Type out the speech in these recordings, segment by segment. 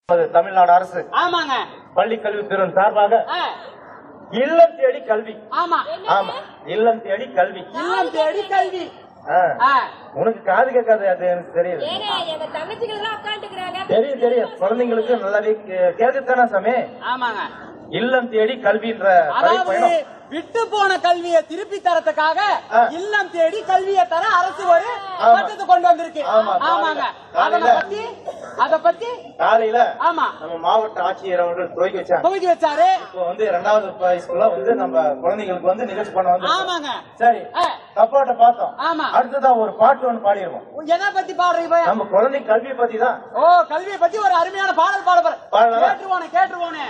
நமது தமிழ்நாடு அரசு ஆமாங்க பள்ளி கல்வித்துறை சார்பாக ஆ, இல்லம் தேடி கல்வி ஆமா ஆமா இல்லம் தேடி கல்வி இல்லம் தேடி கல்வி ஆ. ஆ, உனக்கு காது கேட்காது அது எனக்கு தெரியுது ஏங்க எங்க தங்கச்சிகள் எல்லாம் உட்காந்துக்கிறாங்க தெரியும் தெரியும் குழந்தைங்களுக்கு நல்லாவே கே- கேக்குதானே சாமி ஆமாங்க இல்லம் தேடி கல்வின்ற அதாவது பயணம் விட்டு போன கல்வியை திருப்பி தரத்துக்காக ஆ. இல்லம் தேடி கல்வியை தர அரசு ஒரு ஆமா. சட்டத்தை கொண்டு வந்திருக்கு ஆமா, ஆமாங்க காலையில- அதனை பத்தி அத பத்தி காலையில ஆமா நம்ம மாவட்ட ஆட்சியர் அவர்கள் துவக்கி வச்சாங்க துவக்கி வச்சாரு இப்போ வந்து ரெண்டாவது வயசுக்குள்ள வந்து நம்ம குழந்தைங்களுக்கு வந்து நிகழ்ச்சி பண்ண வந்து ஆமாங்க சரி ஆ, சப்போர்ட்ட பார்த்தோம் ஆமா. அடுத்ததா ஒரு பாட்டு ஒன்று பாடிடுவோம் எதை பத்தி பாடுறீங்க பையன்? நம்ம குழந்தை கல்வி பத்தி தான் ஓ கல்வியை பத்தி ஒரு அருமையான பாடல் பாட போற பாடலாமா? கேட்டுருவானே கேட்டுருவானே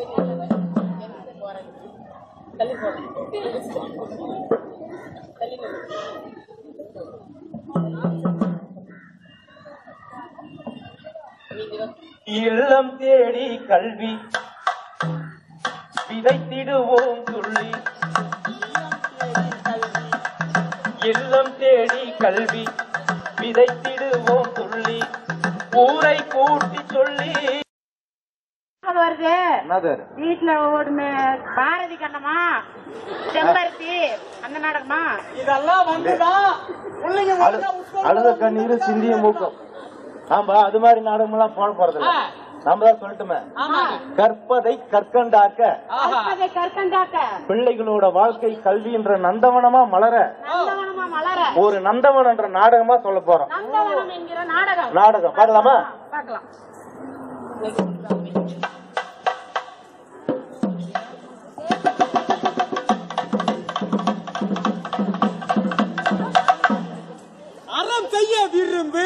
இல்லம் தேடி கல்வி விதைத்திடுவோம் துள்ளி இல்லம் தேடி கல்வி விதைத்திடுவோம் துள்ளி ஊரை கூட்டி சொல்லி அது வருது என்னது வீட்டுல ஓடுமே பாரதி கண்ணமா செம்பருத்தி அந்த நாடகமா இதெல்லாம் வந்துதான் பிள்ளைங்க ஒழுங்கா உட்கார்ந்து அழுத கண்ணீர் சிந்திய மூக்கம் ஆமா அது மாதிரி நாடகம் எல்லாம் போட போறது இல்ல ஆ. நாம தான் சொல்லட்டுமே ஆமாங்க கற்பதை கற்கண்டாக்க ஆஹா கற்பதை கற்கண்டாக்க பிள்ளைகளோட வாழ்க்கை கல்வி என்ற நந்தவனமா மலர நந்தவனமா மலர ஒரு நந்தவனம் என்ற நாடகமா சொல்ல போறோம் நந்தவனம் என்கிற நாடகம் நாடகம் பார்க்கலாமா பார்க்கலாம் அறம் செய்ய விரும்பு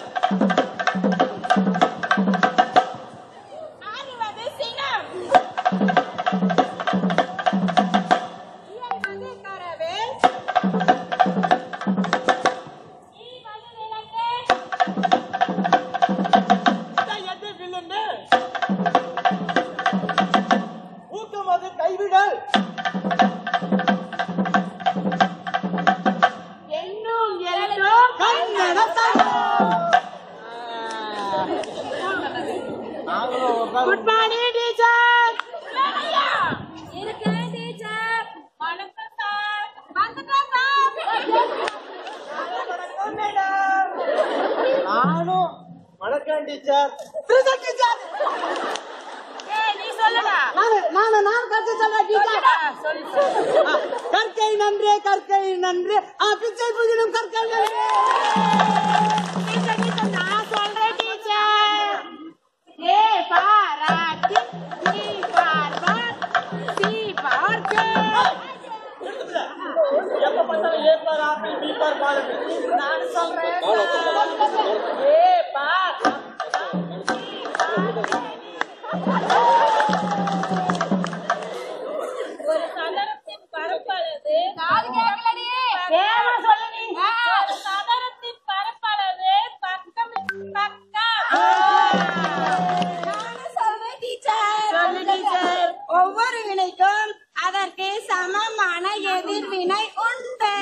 ஆறுவது சினம் இயல்வது கரவேல் ஈவது விளக்கு எது விழுந்து ஊக்கம் அது கைவிடல் என்னும் எழுதும் கண்ணடத்தான் குட் மார்னிங் டீச்சர் ஐயா, இருக்கேன் டீச்சர் வணக்கம் சார் வந்துட்டோம் சார் நானும் வணக்கம் டீச்சர் ஏய் நீ சொல்லுடா நானு நானு நான் கற்று சொல்ல டீச்சர் சொல்லு சொல்லு ஆ, கற்கை நன்றே கற்கை நன்றே ஆ, பிச்சை புகினும் கற்கை நன்றே டீச்சர் டீச்சர் நான் சொல்றேன் டீச்சர் ஏ பாராட்டி C bar bar C bar கேள். எப்ப பார்த்தாலும் ஏ பார் ஆப்பிள் பி பார் பால் நான் சொல்றேன் ஏ பார் ஒரு சதுரத்தின் பரப்பளவு காது கேட்கலடி வேகமா சொல்லு நீ. ஒரு சதுரத்தின் பரப்பளவு பக்கம் பக்கம் நானும் சொல்றேன் டீச்சர் சொல்லு டீச்சர் ஒவ்வொரு வினைக்கும் அதற்கு சமமான எதிர்வினை உண்டு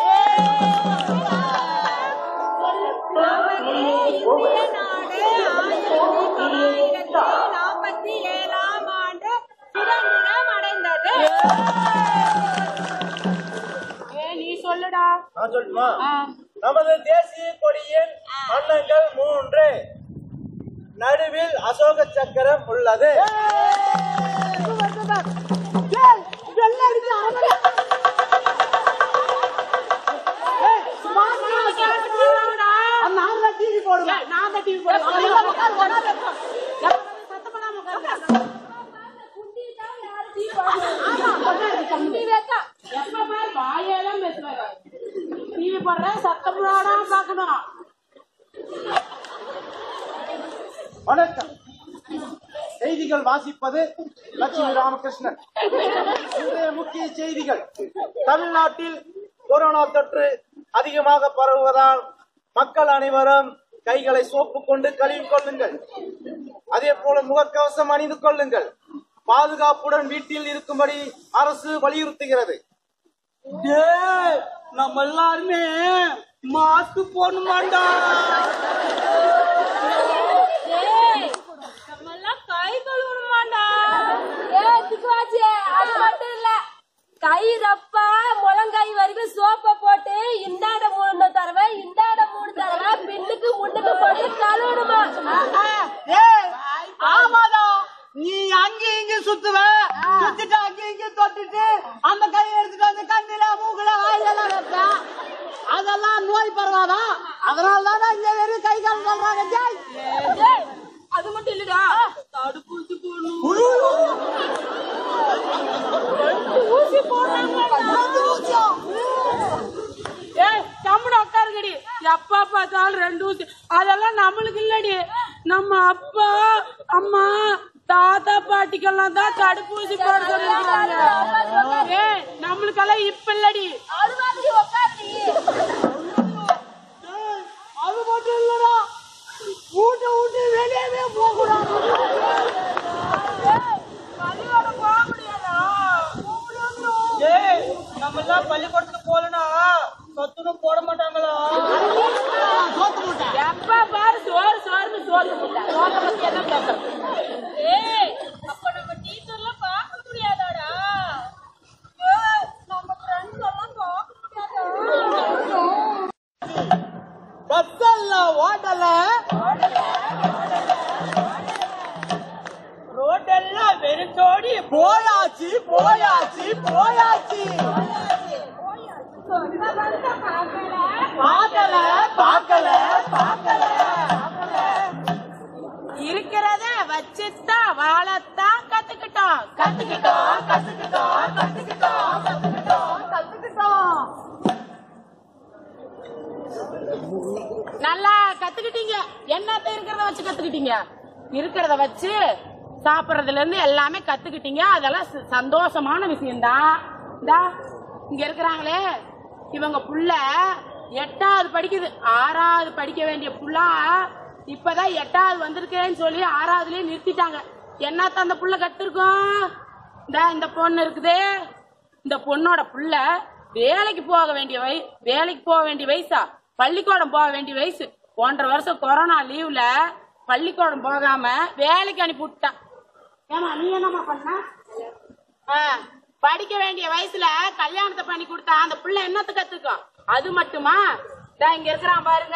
நமது இந்திய நாடு ஆயிரத்தி தொள்ளாயிரத்தி நாற்பத்தி ஏழாம் ஆண்டு சுதந்திரம் அடைந்தது ஏ நீ சொல்லுடா நான் சொல்லட்டுமா நமது தேசிய கொடியின் வண்ணங்கள் மூன்று நடுவில் அசோக சக்கரம் உள்ளது டிவி போடுங்க நான் தான் டிவி போடுறேன் எப்ப பாரு வாயெல்லாம் பேசுவாங்க டிவி போடுறேன் சத்தம் போடாம பாக்கணும் வணக்கம் செய்திகள் வாசிப்பது லட்சுமி ராமகிருஷ்ணன் இன்றைய முக்கிய செய்திகள் தமிழ்நாட்டில் கொரோனா தொற்று அதிகமாக பரவுவதால் மக்கள் அனைவரும் கைகளை சோப்பு கொண்டு கழுவிக் கொள்ளுங்கள் அதே போல முகக்கவசம் அணிந்து கொள்ளுங்கள் பாதுகாப்புடன் வீட்டில் இருக்கும்படி அரசு வலியுறுத்துகிறது டேய், நம்ம எல்லாருமே மாஸ்க் போடணுமாண்டா ஏய், நம்மெல்லாம் நாள் ரெண்டு ஊசி அதெல்லாம் நம்மளுக்கு இல்லடி நம்ம அப்பா அம்மா தாத்தா பாட்டிக்கெல்லாம் தான் தடுப்பூசி போட சொல்லிருக்காங்க ஏ நம்மளுக்கெல்லாம் இப்ப இல்லடி அது மாதிரி உட்காருடி அது மட்டும் இல்லடா வீட்டை விட்டு வெளியவே போக கூடாது பள்ளியோட போக முடியாதா ஏய் நம்ம எல்லாம் பள்ளிக்கூடத்துக்கு போலனா சொத்துன்னு போட மாட்டாங்களா எப்ப பாரு சோறு சோறுன்னு சோறு போட்டா சோத்தை பத்தி என்ன பேசுறது ஏய் அப்ப நம்ம டீச்சர்லாம் பார்க்க முடியாதாடா ஏய் நம்ம ஃப்ரெண்ட்ஸ் எல்லாம் பார்க்க முடியாதா பஸ் எல்லாம் ஓடல ரோடெல்லாம் வெறிச்சோடி போயாச்சு போயாச்சு போயாச்சு பார்க்கல பார்க்கல பார்க்கல இருக்கிறத வச்சுத்தான் வாழத்தான் கத்துக்கிட்டோம் கத்துக்கிட்டோம் கத்துக்கிட்டோம் கத்துக்கிட்டோம் கத்துக்கிட்டோம் கத்துக்கிட்டோம் நல்லா கத்துக்கிட்டீங்க என்னத்த இருக்கிறத வச்சு கத்துக்கிட்டீங்க இருக்கிறத வச்சு சாப்பிடுறதுல இருந்து எல்லாமே கத்துக்கிட்டீங்க அதெல்லாம் ச- சந்தோஷமான விஷயம்தான் இந்தா இங்க இருக்கிறாங்களே இவங்க புள்ள எட்டாவது படிக்குது ஆறாவது படிக்க வேண்டிய புள்ள இப்பதான் எட்டாவது வந்திருக்கேன்னு சொல்லி ஆறாவதுலயே நிறுத்திட்டாங்க என்னத்த அந்த புள்ள கத்துருக்கோம் இந்த இந்த பொண்ணு இருக்குது இந்த பொண்ணோட புள்ள வேலைக்கு போக வேண்டிய வய வேலைக்கு போக வேண்டிய வயசா பள்ளிக்கூடம் போக வேண்டிய வயசு ஒன்றரை வருஷம் கொரோனா லீவ்ல பள்ளிக்கூடம் போகாம வேலைக்கு அனுப்பி விட்டான் ஏமா நீ என்னம்மா பண்ண ஆ, படிக்க வேண்டிய வயசுல கல்யாணத்தை பண்ணி கொடுத்தா அந்த புள்ள என்னத்த கத்துக்கும் அது மட்டுமா இதா இங்க இருக்கிறான் பாருங்க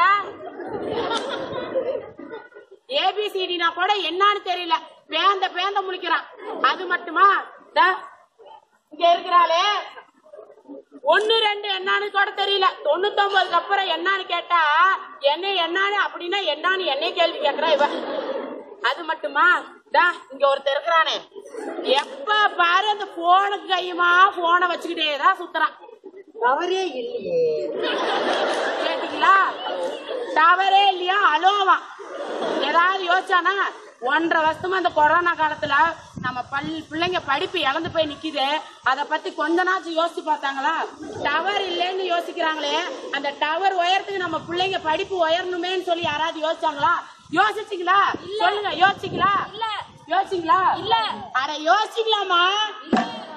ஏபிசிடினா கூட என்னன்னு தெரியல பேந்த பேந்த முழிக்கிறான் அது மட்டுமா இதா இங்க இருக்கிறாளே ஒன்னு ரெண்டு என்னன்னு கூட தெரியல தொண்ணூத்தொன்பதுக்கு அப்புறம் என்னன்னு கேட்டா என்ன என்னன்னு அப்படின்னா என்னன்னு என்னைய கேள்வி கேக்குறா இவ அது மட்டுமா டா இங்க ஒருத்தர் இருக்கிறானே எப்ப பாரு அந்த போனுக்கு கையுமா போனை வச்சுக்கிட்டே தான் சுத்துறான் தவறே இல்லையே கேட்டீங்களா டவரே இல்லையா அலோவா ஏதாவது யோசிச்சானா ஒன்றரை வருஷமா அந்த கொரோனா காலத்துல நம்ம பல் பிள்ளைங்க படிப்பு இழந்து போய் நிக்குது அத பத்தி கொஞ்ச நாச்சும் யோசிச்சு பார்த்தாங்களா டவர் இல்லைன்னு யோசிக்கிறாங்களே அந்த டவர் உயரத்துக்கு நம்ம பிள்ளைங்க படிப்பு உயரணுமேன்னு சொல்லி யாராவது யோசிச்சாங்களா யோசிச்சீங்களா சொல்லுங்க யோசிச்சீங்களா இல்ல யோசிச்சீங்களா இல்ல. அட யோசிக்கலாமா இல்ல